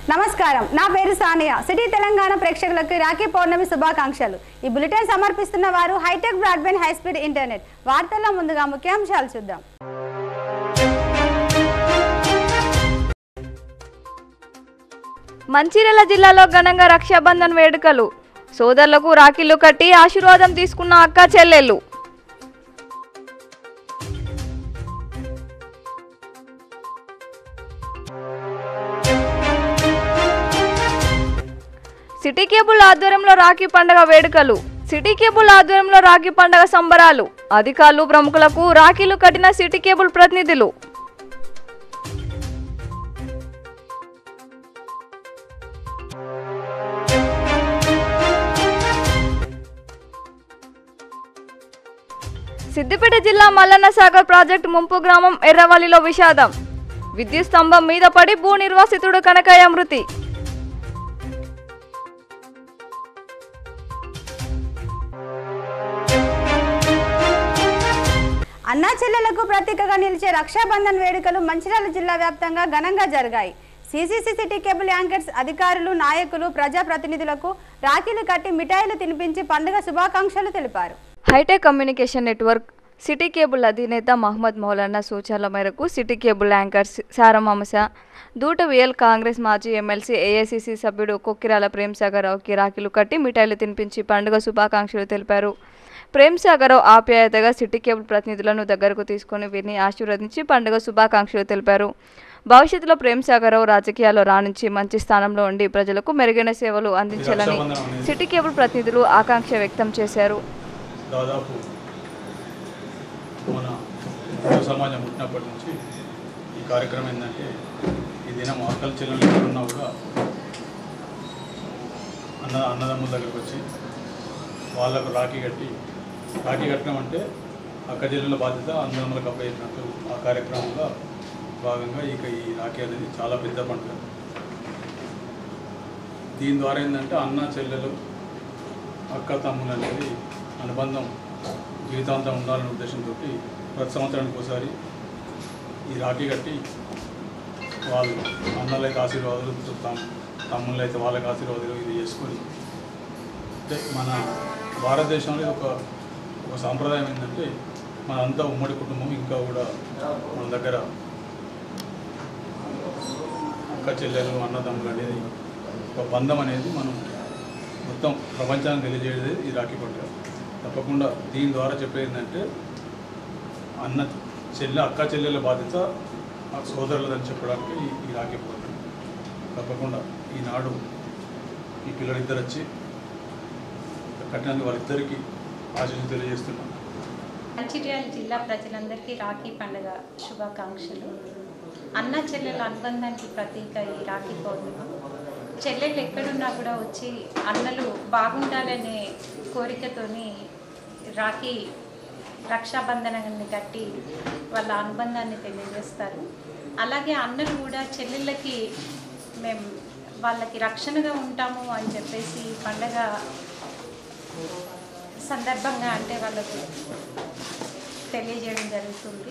నమస్కారం నా పేరు సానియా సిటీ తెలంగాణ ప్రేక్షకులకు రాఖీ పౌర్ణమి శుభాకాంక్షలు ఈ బులెటిన్ సమర్పిస్తున్న వారు హైటెక్ బ్రాడ్బ్యాండ్ హైస్పీడ్ ఇంటర్నెట్ వార్తల్లో ముందుగా ముఖ్యాంశాలు చూద్దాం మంచిర్యాల జిల్లాలో ఘనంగా రక్షాబంధన్ వేడుకలు సోదరులకు రాఖీలు కట్టి ఆశీర్వాదం తీసుకున్న అక్క చెల్లెళ్ళు సిటీ కేబుల్ ఆధ్వర్యంలో రాఖీ పండగ వేడుకలు సిటీ కేబుల్ ఆధ్వర్యంలో రాఖీ పండగ సంబరాలు అధికారులు ప్రముఖులకు రాఖీలు కట్టిన సిటీ కేబుల్ ప్రతినిధులు సిద్దిపేట జిల్లా మల్లన్న సాగర్ ప్రాజెక్టు ముంపు గ్రామం ఎర్రవల్లిలో విషాదం విద్యుత్ స్తంభం మీద పడి భూ నిర్వాసితుడు కనకయ్య మృతి అన్నా చెల్లెలకు ప్రతీకగా నిలిచే రక్షాబంధన్ వేడుకలు మంచిర్యాల జిల్లా వ్యాప్తంగా ఘనంగా జరిగాయి సీసీసీ సిటీ కేబుల్ యాంకర్స్ అధికారులు నాయకులు ప్రజాప్రతినిధులకు రాఖీలు కట్టి మిఠాయిలు తినిపించి పండుగ శుభాకాంక్షలు తెలిపారు hitech communication network city cable అధినేత మహమ్మద్ మౌలానా సూచనల మేరకు సిటీ కేబుల్ యాంకర్ సారమామస దూట విఎల్ కాంగ్రెస్ మాజీ ఎమ్మెల్సీ ఏఐసిసి సభ్యుడు కొక్కిరాల ప్రేమ్సాగర్రావుకి రాఖీలు కట్టి మిఠాయిలు తినిపించి పండుగ శుభాకాంక్షలు తెలిపారు ప్రేమ్సాగరావు ఆప్యాయతగా సిటీ కేబుల్ ప్రతినిధులను దగ్గరకు తీసుకొని వీరిని ఆశీర్వదించి పండుగ శుభాకాంక్షలు తెలిపారు భవిష్యత్తులో ప్రేమ్సాగరావు రాజకీయాల్లో రాణించి మంచి స్థానంలో ఉండి ప్రజలకు మెరుగైన సేవలు అందించాలని సిటీ కేబుల్ ప్రతినిధులు ఆకాంక్ష వ్యక్తం చేశారు దాదాపు మన హిందూ సమాజం పుట్టినప్పటి నుంచి ఈ కార్యక్రమం ఏంటంటే ఈ దినం ఆకలి చెల్లెలు ఎక్కడున్నా కూడా అన్న అన్నదమ్ముల దగ్గరకు వచ్చి వాళ్ళకు రాఖీ కట్టి రాఖీ కట్టడం అంటే అక్క చెల్లెల బాధ్యత అన్నదమ్ములకు అప్పగించినట్టు ఆ కార్యక్రమంలో భాగంగా ఇక ఈ రాఖీ అనేది చాలా పెద్ద పండుగ దీని ద్వారా ఏంటంటే అన్న చెల్లెలు అక్క తమ్ములు అనేది అనుబంధం జీవితాంతం ఉండాలనే ఉద్దేశంతో ప్రతి సంవత్సరానికి ఒకసారి ఈ రాఖీ కట్టి వాళ్ళు అన్నలైతే ఆశీర్వాదాలు తమ్ తమ్ముళ్ళు అయితే వాళ్ళకి ఆశీర్వాదాలు ఇది చేసుకొని అంటే మన భారతదేశంలో ఇది ఒక ఒక సాంప్రదాయం ఏంటంటే మనంతా ఉమ్మడి కుటుంబం ఇంకా కూడా మన దగ్గర అక్క చెల్లెలు అన్నదమ్ములు అనేది ఒక బంధం అనేది మనం మొత్తం ప్రపంచానికి తెలియజేయలేదు ఈ రాఖీ పండుగ తప్పకుండా దీని ద్వారా చెప్పేది ఏంటంటే అన్న చెల్లె అక్క చెల్లెల బాధ్యత ఆ సోదరులదని చెప్పడానికి ఈ- ఈ రాఖీ పండుగ తప్పకుండా ఈనాడు ఈ పిల్లలిద్దరు వచ్చి కట్టినందుకు వాళ్ళిద్దరికీ ఆశీస్సు తెలియజేస్తున్నాను మంచిర్యాల జిల్లా ప్రజలందరికీ రాఖీ పండుగ శుభాకాంక్షలు అన్న చెల్లెల అనుబంధానికి ప్రతీక ఈ రాఖీ పౌర్ణిమ చెల్లెలు ఎక్కడున్నా కూడా వచ్చి అన్నలు బాగుండాలనే కోరికతోని రాఖీ రక్షాబంధనాన్ని కట్టి వాళ్ళ అనుబంధాన్ని తెలియజేస్తారు అలాగే అన్నలు కూడా చెల్లెళ్ళకి మేము వాళ్ళకి రక్షణగా ఉంటాము అని చెప్పేసి ఈ పండగ సందర్భంగా అంటే వాళ్ళకు తెలియజేయడం జరుగుతుంది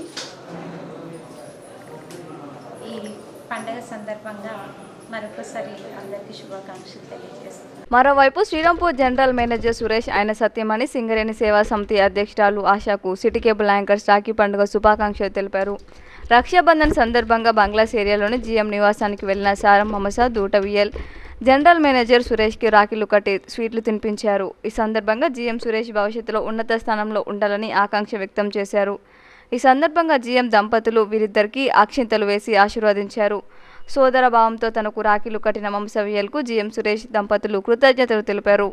ఈ పండగ సందర్భంగా మరొకసారి అందరికీ శుభాకాంక్షలు తెలియజేస్తున్నాను మరోవైపు శ్రీరాంపూర్ జనరల్ మేనేజర్ సురేష్ ఆయన సత్యమణి సింగరేణి సేవా సమితి అధ్యక్షురాలు ఆశాకు సిటీ కేబుల్ యాంకర్స్ రాఖీ పండుగ శుభాకాంక్షలు తెలిపారు రక్షాబంధన్ సందర్భంగా బంగ్లాస్ ఏరియాలోని జీఎం నివాసానికి వెళ్లిన సారం మమస దూట విఎల్ జనరల్ మేనేజర్ సురేష్కి రాఖీలు కట్టి స్వీట్లు తినిపించారు ఈ సందర్భంగా జీఎం సురేష్ భవిష్యత్తులో ఉన్నత స్థానంలో ఉండాలని ఆకాంక్ష వ్యక్తం చేశారు ఈ సందర్భంగా జీఎం దంపతులు వీరిద్దరికీ అక్షింతలు వేసి ఆశీర్వదించారు సోదర భావంతో తనకు రాఖీలు కట్టిన వంశవ్యల్కు జీఎం సురేష్ దంపతులు కృతజ్ఞతలు తెలిపారు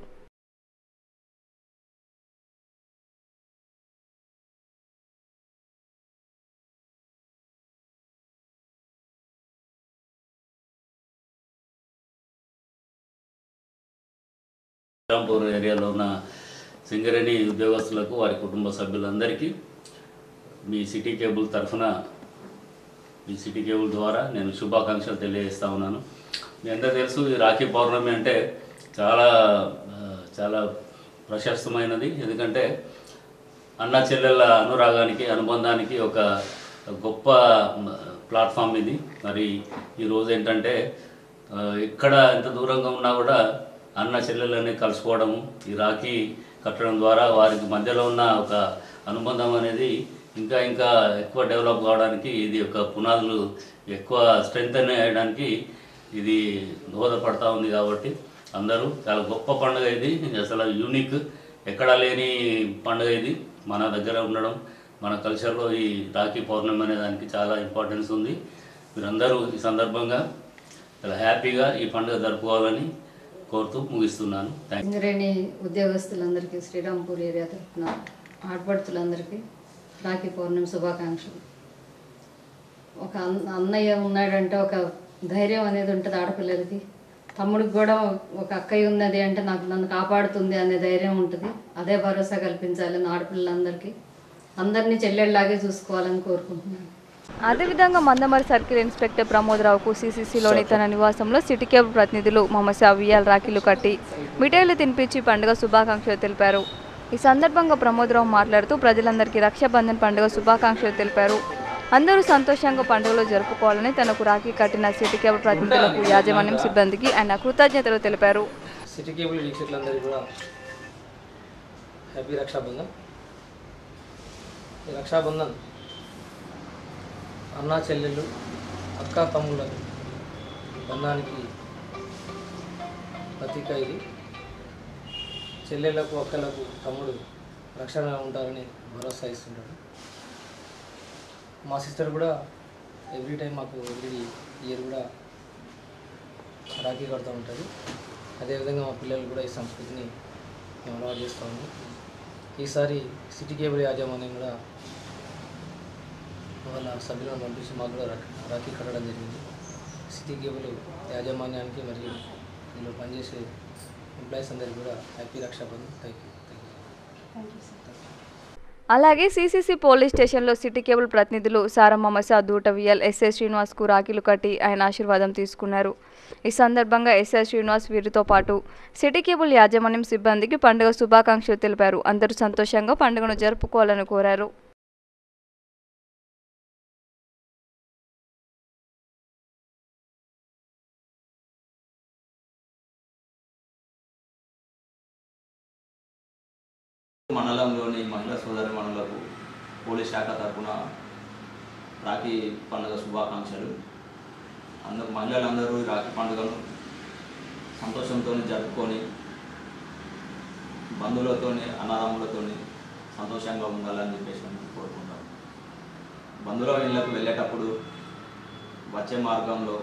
శ్రీరాంపూర్ ఏరియాలో ఉన్న సింగరేణి ఉద్యోగస్తులకు వారి కుటుంబ సభ్యులందరికీ మీ సిటీ కేబుల్ తరఫున మీ సిటీ కేబుల్ ద్వారా నేను శుభాకాంక్షలు తెలియజేస్తా ఉన్నాను మీ అందరికీ తెలుసు ఈ రాఖీ పౌర్ణమి అంటే చాలా ఆ, చాలా ప్రశస్తమైనది ఎందుకంటే అన్న చెల్లెళ్ళ అనురాగానికి అనుబంధానికి ఒక గొప్ప మ, ప్లాట్ఫామ్ ఇది మరి ఈరోజు ఏంటంటే ఆ, ఎక్కడ ఎంత దూరంగా ఉన్నా కూడా అన్న చెల్లెలని కలుసుకోవడము ఈ రాఖీ కట్టడం ద్వారా వారికి మధ్యలో ఉన్న ఒక అనుబంధం అనేది ఇంకా ఇంకా ఎక్కువ డెవలప్ కావడానికి ఇది ఒక పునాదులు ఎక్కువ స్ట్రెంగ్త్ అయ్యడానికి ఇది దోహదపడతా ఉంది కాబట్టి అందరూ చాలా గొప్ప పండుగ ఇది అసలు యూనిక్ ఎక్కడా లేని పండుగ ఇది మన దగ్గర ఉండడం మన కల్చర్లో ఈ రాఖీ పౌర్ణమి అనే దానికి చాలా ఇంపార్టెన్స్ ఉంది మీరందరూ ఈ సందర్భంగా చాలా హ్యాపీగా ఈ పండుగ జరుపుకోవాలని కోరుతూ ముగిస్తున్నాను థ్యాంక్ సింగరేణి ఉద్యోగస్తులందరికీ శ్రీరాంపూర్ ఏరియా తరఫున ఆడపడుతులందరికీ రాఖీ పౌర్ణమి శుభాకాంక్షలు ఒక అన్న- అన్నయ్య ఉన్నాడంటే ఒక ధైర్యం అనేది ఉంటుంది ఆడపిల్లలకి తమ్ముడికి కూడా ఒక అక్కయ్య ఉన్నది అంటే నాకు నన్ను కాపాడుతుంది అనే ధైర్యం ఉంటుంది అదే భరోసా కల్పించాలని ఆడపిల్లలందరికీ అందరినీ చెల్లెళ్ళలాగే చూసుకోవాలని కోరుకుంటున్నాను అదేవిధంగా మందమరి సర్కిల్ ఇన్స్పెక్టర్ ప్రమోదరావుకు సీసీసీలోని తన నివాసంలో సిటీ కేబుల్ ప్రతినిధులు మమసా వియాల్ రాఖీలు కట్టి మిఠాయిలు తినిపించి పండుగ శుభాకాంక్షలు తెలిపారు ఈ సందర్భంగా ప్రమోదరావు మాట్లాడుతూ ప్రజలందరికీ రక్షాబంధన్ పండుగ శుభాకాంక్షలు తెలిపారు అందరూ సంతోషంగా పండుగలు జరుపుకోవాలని తనకు రాఖీ కట్టిన సిటీ కేబుల్ ప్రతినిధులకు యాజమాన్యం సిబ్బందికి ఆయన కృతజ్ఞతలు తెలిపారు సిటీ కేబుల్ వీక్షకులందరికీ కూడా హ్యాపీ రక్షాబంధన్ ఈ రక్షాబంధన్ అన్నా చెల్లెళ్ళు అక్క తమ్ముళ్ళ బంధానికి ప్రతీక ఇది చెల్లెళ్ళకు అక్కలకు తమ్ముడు రక్షణ ఉంటారని భరోసా ఇస్తుంటాడు మా సిస్టర్ కూడా ఎవ్రీ టైం మాకు ఎవ్రీ ఇయర్ కూడా రాఖీ కడుతూ ఉంటుంది అదేవిధంగా మా పిల్లలు కూడా ఈ సంస్కృతిని మేము అలవాటు చేస్తూ ఉన్నాం ఈసారి సిటీ కేబుల్ యాజమాన్యం కూడా వాళ్ళ సభ్యులను పంపించి మాకు కూడా రా- రాఖీ కట్టడం జరిగింది సిటీ కేబుల్ యాజమాన్యానికి మరియు ఇందులో పనిచేసే ఎంప్లాయీస్ అందరికీ కూడా happy Rakshabandhan thank you thank you అలాగే సీసీసీ పోలీస్ స్టేషన్లో సిటీ కేబుల్ ప్రతినిధులు సారమ్మ మసా దూటవియల్ ఎస్ఐ శ్రీనివాస్కు రాఖీలు కట్టి ఆయన ఆశీర్వాదం తీసుకున్నారు ఈ సందర్భంగా ఎస్ఐ శ్రీనివాస్ వీరితో పాటు సిటీ కేబుల్ యాజమాన్యం సిబ్బందికి పండుగ శుభాకాంక్షలు తెలిపారు అందరూ సంతోషంగా పండుగను జరుపుకోవాలని కోరారు మండలంలోని మహిళా సోదరి మనులకు పోలీస్ శాఖ తరఫున రాఖీ పండుగ శుభాకాంక్షలు అందరు మహిళలందరూ ఈ రాఖీ పండుగను సంతోషంతో జరుపుకొని బంధువులతోని అన్నదమ్ములతోని సంతోషంగా ఉండాలని చెప్పేసి మేము కోరుకుంటాం బంధువుల ఇళ్ళకు వెళ్ళేటప్పుడు వచ్చే మార్గంలో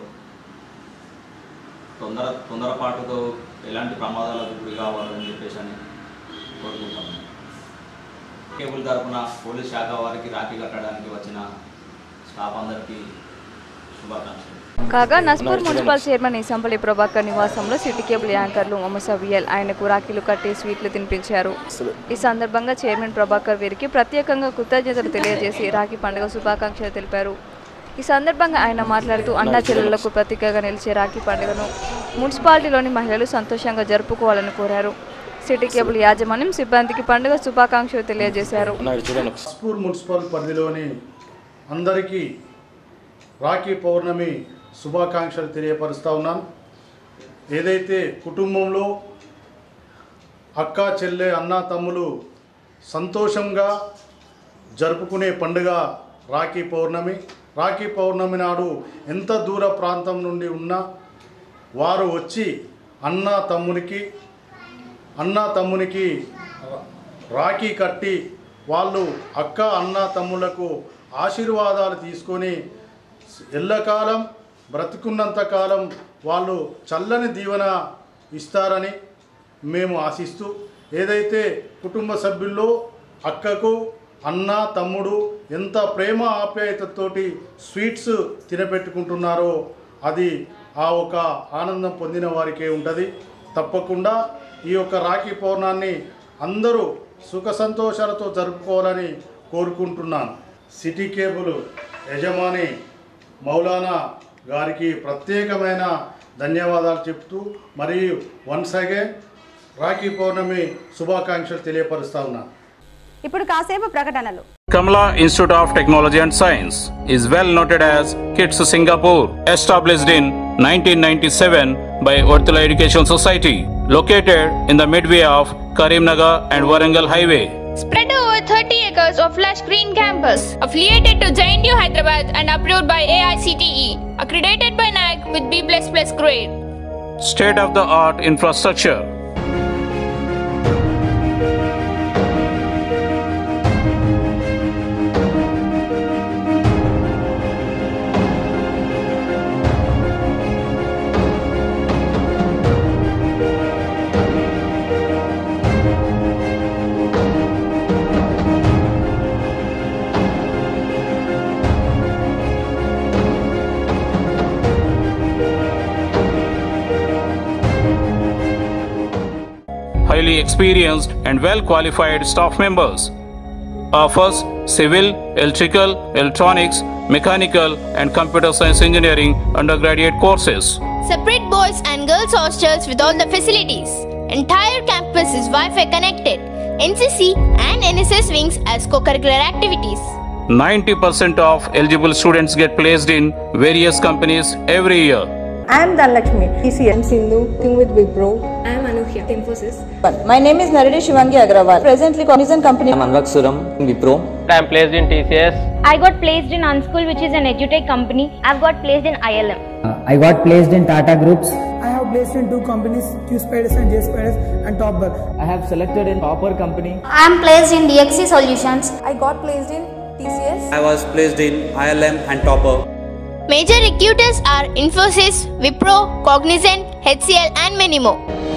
తొందర తొందరపాటుతో ఎలాంటి ప్రమాదాలకు గురి కావాలని చెప్పేసి అని కోరుకుంటాం కేబుల్ తరఫున పోలీస్ శాఖ వారికి రాఖీ కట్టడానికి వచ్చిన స్టాఫ్ అందరికీ శుభాకాంక్షలు కాగా నస్పూర్ మున్సిపల్ చైర్మన్ ఇసంపల్లి ప్రభాకర్ నివాసంలో సిటీ కేబుల్ యాంకర్లు మమసా వియల్ ఆయనకు రాఖీలు కట్టి స్వీట్లు తినిపించారు ఈ సందర్భంగా చైర్మన్ ప్రభాకర్ వీరికి ప్రత్యేకంగా కృతజ్ఞతలు తెలియజేసి రాఖీ పండుగ శుభాకాంక్షలు తెలిపారు ఈ సందర్భంగా ఆయన మాట్లాడుతూ అన్నా చెల్లెళ్లకు ప్రతీకగా నిలిచే రాఖీ పండుగను మున్సిపాలిటీలోని మహిళలు సంతోషంగా జరుపుకోవాలని కోరారు సిటీ కేబుల్ యాజమాన్యం సిబ్బందికి పండుగ శుభాకాంక్షలు తెలియజేశారు స్పూర్ మున్సిపల్ పరిధిలోని అందరికీ రాఖీ పౌర్ణమి శుభాకాంక్షలు తెలియపరుస్తూ ఉన్నాను ఏదైతే కుటుంబంలో అక్క చెల్లె అన్న తమ్ములు సంతోషంగా జరుపుకునే పండుగ రాఖీ పౌర్ణమి రాఖీ పౌర్ణమి నాడు ఎంత దూర ప్రాంతం నుండి ఉన్నా వారు వచ్చి అన్న తమ్మునికి అన్న తమ్మునికి రాఖీ కట్టి వాళ్ళు అక్క అన్న తమ్ములకు ఆశీర్వాదాలు తీసుకొని ఎల్లకాలం బ్రతుకున్నంత కాలం వాళ్ళు చల్లని దీవెన ఇస్తారని మేము ఆశిస్తూ ఏదైతే కుటుంబ సభ్యుల్లో అక్కకు అన్న తమ్ముడు ఎంత ప్రేమ ఆప్యాయతతోటి స్వీట్స్ తినపెట్టుకుంటున్నారో అది ఆ ఒక ఆనందం పొందిన వారికే ఉంటుంది తప్పకుండా ఈ యొక్క రాఖీ పౌర్ణాన్ని అందరూ సుఖ సంతోషాలతో జరుపుకోవాలని కోరుకుంటున్నాను సిటీ కేబుల్ యజమాని మౌలానా గారికి ప్రత్యేకమైన ధన్యవాదాలు చెప్తూ మరియు వన్స్ అగైన్ రాఖీ పౌర్ణమి శుభాకాంక్షలు తెలియపరుస్తా ఉన్నాను ఇప్పుడు కాసేపు ప్రకటనలు Kamala Institute of Technology and Science is well noted as KITS Singapore, established in 1997 by Vartula Education Society, located in the midway of Karimnagar and Warangal Highway. Spread over 30 acres of lush green campus, affiliated to JNU Hyderabad and approved by AICTE, accredited by NAC with B++ grade. State of the art infrastructure. highly experienced and well qualified staff members. Offers civil, electrical, electronics, mechanical, and computer science engineering undergraduate courses. Separate boys and girls hostels with all the facilities. Entire campus is Wi-Fi connected. NCC and NSS wings as co-curricular activities. 90% of eligible students get placed in various companies every year. I am Dhanlakshmi, TCM Sindhu, working with Wipro. I am Anushya, Infosys. My name is Naredi Shivangi Agrawal, presently Cognizant Company. I'm Anvak Suram, Wipro. I am placed in TCS. I got placed in Unschool, which is an edutech company. I've got placed in ILM. Uh, I got placed in Tata Groups. I have placed in two companies, Q Spiders and J Spiders and Topbug. I have selected in Hopper company. I am placed in DXC Solutions. I got placed in TCS. I was placed in ILM and Topper. Major recruiters are Infosys, Wipro, Cognizant, HCL and many more.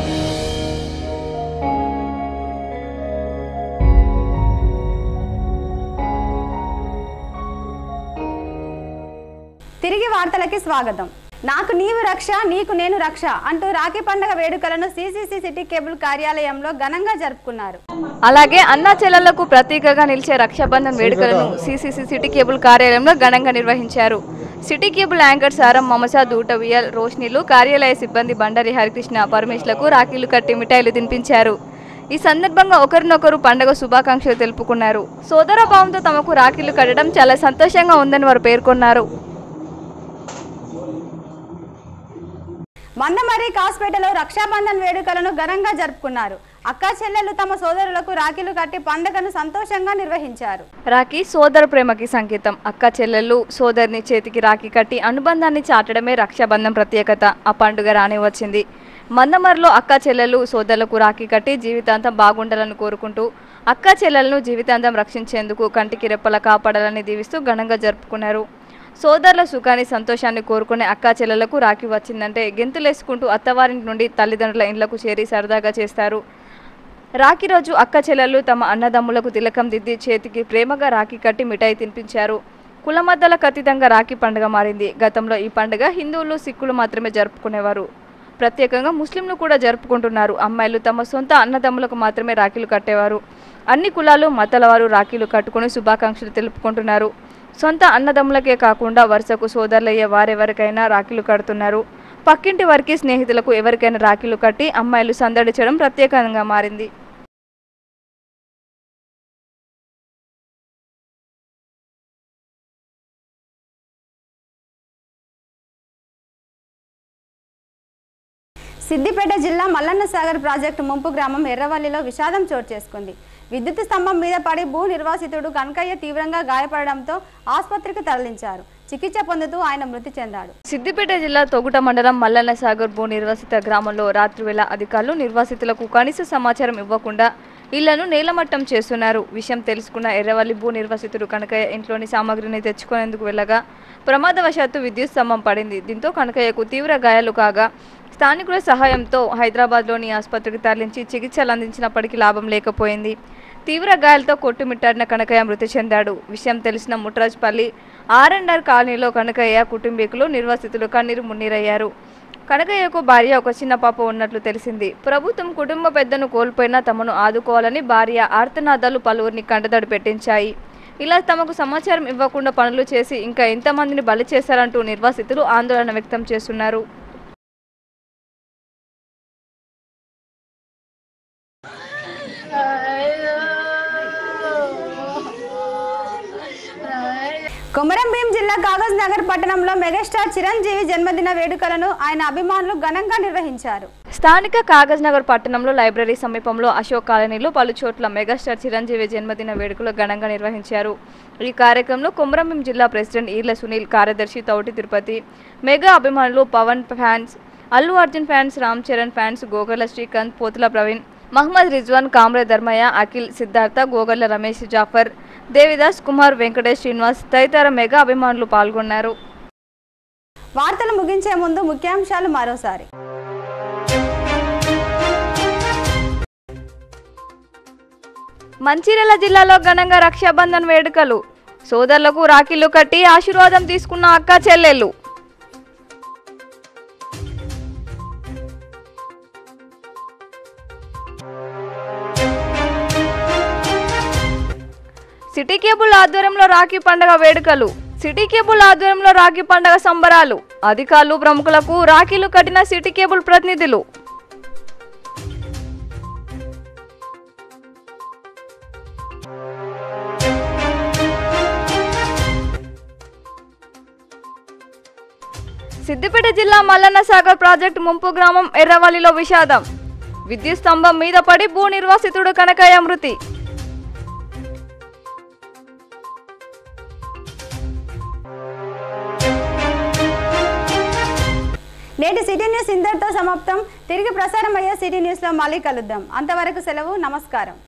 తిరిగి వార్తలకి స్వాగతం నాకు నీవు రక్ష నీకు నేను రక్ష అంటూ రాఖీ పండుగ వేడుకలను సిసిసి సిటీ కేబుల్ కార్యాలయంలో ఘనంగా జరుపుకున్నారు అలాగే అన్నా చెల్లెళ్లకు ప్రతీకగా నిలిచే రక్షాబంధన్ వేడుకలను సిసిసి సిటీ కేబుల్ కార్యాలయంలో ఘనంగా నిర్వహించారు సిటీ కేబుల్ యాంకర్ సారం మమసా దూటవియల్ రోష్నిలు కార్యాలయ సిబ్బంది బండారి హరికృష్ణ పరమేశ్లకు రాఖీలు కట్టి మిఠాయిలు తినిపించారు ఈ సందర్భంగా ఒకరినొకరు పండుగ శుభాకాంక్షలు తెలుపుకున్నారు సోదర భావంతో తమకు రాఖీలు కట్టడం చాలా సంతోషంగా ఉందని వారు పేర్కొన్నారు మందమర్రి కాస్పేటలో రక్షాబంధన్ వేడుకలను ఘనంగా జరుపుకున్నారు అక్కా చెల్లెలు తమ సోదరులకు రాఖీలు కట్టి పండుగను సంతోషంగా నిర్వహించారు రాఖీ సోదర ప్రేమకి సంకేతం అక్క చెల్లెళ్ళు సోదరిని చేతికి రాఖీ కట్టి అనుబంధాన్ని చాటడమే రక్షాబంధం ప్రత్యేకత ఆ పండుగ రాని వచ్చింది మందమర్లో అక్క చెల్లెలు సోదరులకు రాఖీ కట్టి జీవితాంతం బాగుండాలని కోరుకుంటూ అక్క చెల్లెలను జీవితాంతం రక్షించేందుకు కంటికి రెప్పల కాపాడాలని దీవిస్తూ ఘనంగా జరుపుకున్నారు సోదరుల సుఖాన్ని సంతోషాన్ని కోరుకునే అక్కా చెల్లెలకు రాఖీ వచ్చిందంటే గెంతులేసుకుంటూ అత్తవారింటి నుండి తల్లిదండ్రుల ఇండ్లకు చేరి సరదాగా చేస్తారు రాఖీ రోజు అక్క చెల్లెళ్ళు తమ అన్నదమ్ములకు తిలకం దిద్ది చేతికి ప్రేమగా రాఖీ కట్టి మిఠాయి తినిపించారు కులమద్దలకు అతీతంగా రాఖీ పండుగ మారింది గతంలో ఈ పండుగ హిందువులు సిక్కులు మాత్రమే జరుపుకునేవారు ప్రత్యేకంగా ముస్లింలు కూడా జరుపుకుంటున్నారు అమ్మాయిలు తమ సొంత అన్నదమ్ములకు మాత్రమే రాఖీలు కట్టేవారు అన్ని కులాలు మతాల వారు రాఖీలు కట్టుకుని శుభాకాంక్షలు తెలుపుకుంటున్నారు సొంత అన్నదమ్ములకే కాకుండా వరుసకు సోదరులయ్యే వారెవరికైనా రాఖీలు కడుతున్నారు పక్కింటి వారికి స్నేహితులకు ఎవరికైనా రాఖీలు కట్టి అమ్మాయిలు సందడి చేయడం ప్రత్యేకంగా మారింది సిద్దిపేట జిల్లా మల్లన్న సాగర్ ప్రాజెక్టు ముంపు గ్రామం ఎర్రవల్లిలో విషాదం చోటు చేసుకుంది విద్యుత్ స్తంభం మీద పడి భూ నిర్వాసితుడు కనకయ్య తీవ్రంగా గాయపడడంతో ఆసుపత్రికి తరలించారు చికిత్స పొందుతూ ఆయన మృతి చెందాడు సిద్దిపేట జిల్లా తొగుట మండలం మల్లన్న సాగర్ భూ నిర్వాసిత గ్రామంలో రాత్రివేళ అధికారులు నిర్వాసితులకు కనీస సమాచారం ఇవ్వకుండా ఇళ్లను నేలమట్టం చేస్తున్నారు విషయం తెలుసుకున్న ఎర్రవల్లి భూ నిర్వాసితుడు కనకయ్య ఇంట్లోని సామాగ్రిని తెచ్చుకునేందుకు వెళ్ళగా ప్రమాదవశాత్తు విద్యుత్ స్తంభం పడింది దీంతో కనకయ్యకు తీవ్ర గాయాలు కాగా స్థానికుల సహాయంతో హైదరాబాద్లోని ఆసుపత్రికి తరలించి చికిత్సలు అందించినప్పటికీ లాభం లేకపోయింది తీవ్ర గాయాలతో కొట్టుమిట్టాడిన కనకయ్య మృతి చెందాడు విషయం తెలిసిన ముట్రాజ్పల్లి ఆర్ అండ్ ఆర్ కాలనీలో కనకయ్య కుటుంబీకులు నిర్వాసితులు కన్నీరు మున్నీరయ్యారు కనకయ్యకు భార్య ఒక చిన్న పాప ఉన్నట్లు తెలిసింది ప్రభుత్వం కుటుంబ పెద్దను కోల్పోయినా తమను ఆదుకోవాలని భార్య ఆర్తనాదాలు పలువురిని కంటదడి పెట్టించాయి ఇలా తమకు సమాచారం ఇవ్వకుండా పనులు చేసి ఇంకా ఎంతమందిని బలి చేశారంటూ నిర్వాసితులు ఆందోళన వ్యక్తం చేస్తున్నారు కొమరం భీం జిల్లా కాగజ్ నగర్ పట్టణంలో మెగాస్టార్ చిరంజీవి జన్మదిన వేడుకలను ఆయన అభిమానులు ఘనంగా నిర్వహించారు స్థానిక కాగజ్ నగర్ పట్టణంలో లైబ్రరీ సమీపంలో అశోక్ కాలనీలో పలు చోట్ల మెగాస్టార్ చిరంజీవి జన్మదిన వేడుకలు ఘనంగా నిర్వహించారు ఈ కార్యక్రమంలో కొమరంభీం జిల్లా ప్రెసిడెంట్ ఈర్ల సునీల్ కార్యదర్శి తౌటి తిరుపతి మెగా అభిమానులు Pawan fans Allu Arjun fans Ram Charan fans Gogarla Srikanth Pothula Praveen Mohammed Rizwan కామ్రే ధర్మయ్య అఖిల్ సిద్ధార్థ గోగర్ల రమేష్ జాఫర్ దేవిదాస్ కుమార్ వెంకటేష్ శ్రీనివాస్ తదితర మెగా అభిమానులు పాల్గొన్నారు వార్తలు ముగించే ముందు ముఖ్యాంశాలు మరోసారి మంచిర్యాల జిల్లాలో ఘనంగా రక్షాబంధన్ వేడుకలు సోదరులకు రాఖీలు కట్టి ఆశీర్వాదం తీసుకున్న అక్క చెల్లెళ్ళు సిటీ కేబుల్ ఆధ్వర్యంలో రాఖీ పండగ వేడుకలు సిటీ కేబుల్ ఆధ్వర్యంలో రాఖీ పండగ సంబరాలు అధికారులు ప్రముఖులకు రాఖీలు కట్టిన సిటీ కేబుల్ ప్రతినిధులు సిద్దిపేట జిల్లా మల్లన్న సాగర్ ప్రాజెక్టు ముంపు గ్రామం ఎర్రవల్లిలో విషాదం విద్యుత్ స్తంభం మీద పడి భూ నిర్వాసితుడు కనకయ్య మృతి నేటి సిటీ న్యూస్ ఇంతటితో సమాప్తం తిరిగి ప్రసారం అయ్యే సిటీ న్యూస్లో మళ్ళీ కలుద్దాం అంతవరకు సెలవు నమస్కారం